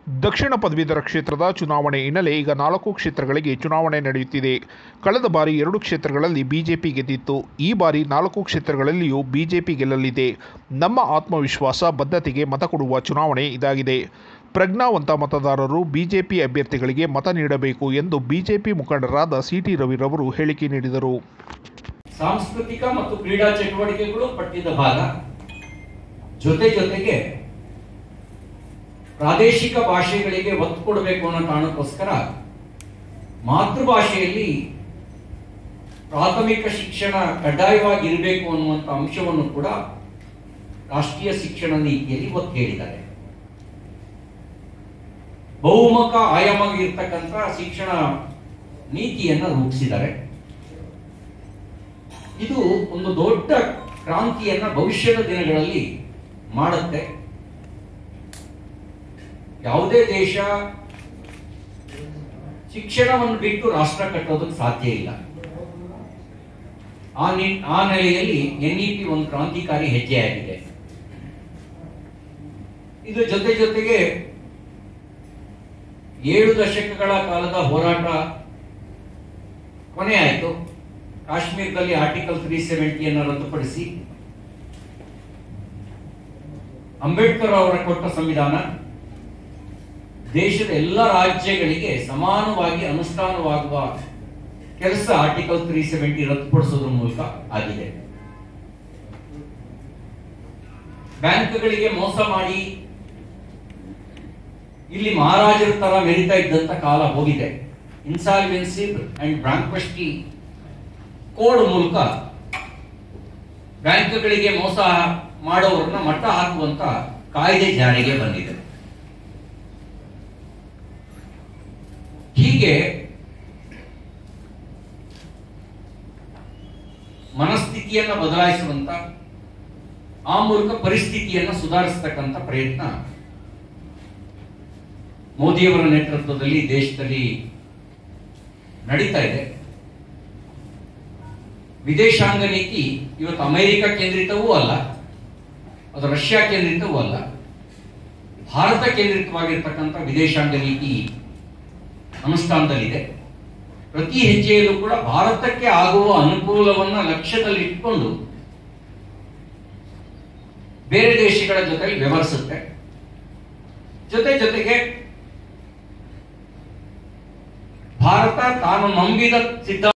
ದಕ್ಷಿಣ ಪದವೀಧರ ಕ್ಷೇತ್ರದ ಚುನಾವಣೆ ಹಿನ್ನೆಲೆ ಈಗ ನಾಲ್ಕು ಕ್ಷೇತ್ರಗಳಿಗೆ ಚುನಾವಣೆ ನಡೆಯುತ್ತಿದೆ ಕಳೆದ ಬಾರಿ ಎರಡು ಕ್ಷೇತ್ರಗಳಲ್ಲಿ ಬಿಜೆಪಿ ಗೆದ್ದಿತ್ತು ಈ ಬಾರಿ ನಾಲ್ಕು ಕ್ಷೇತ್ರಗಳಲ್ಲಿಯೂ ಬಿಜೆಪಿ ಗೆಲ್ಲಲಿದೆ ನಮ್ಮ ಆತ್ಮವಿಶ್ವಾಸ ಬದ್ಧತೆಗೆ ಮತ ಕೊಡುವ ಚುನಾವಣೆ ಇದಾಗಿದೆ ಪ್ರಜ್ಞಾವಂತ ಮತದಾರರು ಬಿಜೆಪಿ ಅಭ್ಯರ್ಥಿಗಳಿಗೆ ಮತ ನೀಡಬೇಕು ಎಂದು ಬಿಜೆಪಿ ಮುಖಂಡರಾದ ಸಿಟಿ ರವಿರವರು ಹೇಳಿಕೆ ನೀಡಿದರು ಸಾಂಸ್ಕೃತಿಕ ಮತ್ತು ಕ್ರೀಡಾ ಚಟುವಟಿಕೆಗಳು ಪಟ್ಟಿದ ಭಾಗ ಜೊತೆ ಜೊತೆಗೆ ಪ್ರಾದೇಶಿಕ ಭಾಷೆಗಳಿಗೆ ಒತ್ತು ಕೊಡಬೇಕು ಅನ್ನೋ ಕಾರಣಕ್ಕೋಸ್ಕರ ಮಾತೃಭಾಷೆಯಲ್ಲಿ ಪ್ರಾಥಮಿಕ ಶಿಕ್ಷಣ ಕಡ್ಡಾಯವಾಗಿ ಇರಬೇಕು ಅನ್ನುವಂಥ ಅಂಶವನ್ನು ಕೂಡ ರಾಷ್ಟ್ರೀಯ ಶಿಕ್ಷಣ ನೀತಿಯಲ್ಲಿ ಒತ್ತು ಹೇಳಿದ್ದಾರೆ ಬಹುಮುಖ ಆಯಾಮ ಇರ್ತಕ್ಕಂಥ ಶಿಕ್ಷಣ ನೀತಿಯನ್ನ ರೂಪಿಸಿದ್ದಾರೆ ಇದು ಒಂದು ದೊಡ್ಡ ಕ್ರಾಂತಿಯನ್ನ ಭವಿಷ್ಯದ ದಿನಗಳಲ್ಲಿ ಮಾಡುತ್ತೆ ಯಾವುದೇ ದೇಶ ಶಿಕ್ಷಣವನ್ನು ಬಿಟ್ಟು ರಾಷ್ಟ್ರ ಕಟ್ಟೋದಕ್ಕೆ ಸಾಧ್ಯ ಇಲ್ಲ ಆ ನಿ ಆ ನೆಲೆಯಲ್ಲಿ ಎನ್ಇಪಿ ಒಂದು ಕ್ರಾಂತಿಕಾರಿ ಹೆಜ್ಜೆಯಾಗಿದೆ ಇದ್ರ ಜೊತೆ ಜೊತೆಗೆ ಏಳು ದಶಕಗಳ ಕಾಲದ ಹೋರಾಟ ಕೊನೆ ಆಯಿತು ಕಾಶ್ಮೀರದಲ್ಲಿ ಆರ್ಟಿಕಲ್ ತ್ರೀ ಸೆವೆಂಟಿಯನ್ನು ರದ್ದುಪಡಿಸಿ ಅಂಬೇಡ್ಕರ್ ಅವರ ಕೊಟ್ಟ ಸಂವಿಧಾನ ದೇಶದ ಎಲ್ಲ ರಾಜ್ಯಗಳಿಗೆ ಸಮಾನವಾಗಿ ಅನುಷ್ಠಾನವಾಗುವ ಕೆಲಸ ಆರ್ಟಿಕಲ್ ತ್ರೀ ಸೆವೆಂಟಿ ರದ್ದುಪಡಿಸೋದ್ರ ಮೂಲಕ ಆಗಿದೆ ಬ್ಯಾಂಕ್ಗಳಿಗೆ ಮೋಸ ಮಾಡಿ ಇಲ್ಲಿ ಮಹಾರಾಜರ ತರ ಮೆರಿತಾ ಇದ್ದಂತ ಕಾಲ ಹೋಗಿದೆ ಇನ್ಸಾಲ್ವೆನ್ಸಿ ಅಂಡ್ ಬ್ಯಾಂಕ್ವಸ್ಟಿ ಕೋಡ್ ಮೂಲಕ ಬ್ಯಾಂಕ್ಗಳಿಗೆ ಮೋಸ ಮಾಡೋರನ್ನ ಮಟ್ಟ ಹಾಕುವಂತ ಕಾಯ್ದೆ ಜಾರಿಗೆ ಬಂದಿದೆ ಹೀಗೆ ಮನಸ್ಥಿತಿಯನ್ನ ಬದಲಾಯಿಸುವಂತ ಆ ಮೂಲಕ ಪರಿಸ್ಥಿತಿಯನ್ನ ಸುಧಾರಿಸತಕ್ಕಂತ ಪ್ರಯತ್ನ ಮೋದಿಯವರ ನೇತೃತ್ವದಲ್ಲಿ ದೇಶದಲ್ಲಿ ನಡೀತಾ ಇದೆ ವಿದೇಶಾಂಗ ನೀತಿ ಇವತ್ತು ಅಮೆರಿಕ ಕೇಂದ್ರಿತವೂ ಅಲ್ಲ ಅದು ರಷ್ಯಾ ಕೇಂದ್ರಿತವೂ ಅಲ್ಲ ಭಾರತ ಕೇಂದ್ರಿತವಾಗಿರ್ತಕ್ಕಂಥ ವಿದೇಶಾಂಗ ನೀತಿ ಅನುಷ್ಠಾನದಲ್ಲಿದೆ ಪ್ರತಿ ಹೆಜ್ಜೆಯಲ್ಲೂ ಕೂಡ ಭಾರತಕ್ಕೆ ಆಗುವ ಅನುಕೂಲವನ್ನ ಲಕ್ಷ್ಯದಲ್ಲಿ ಇಟ್ಕೊಂಡು ಬೇರೆ ದೇಶಗಳ ಜೊತೆ ವ್ಯವಹರಿಸುತ್ತೆ ಜೊತೆ ಜೊತೆಗೆ ಭಾರತ ತಾನು ನಂಬಿದ ಸಿದ್ಧ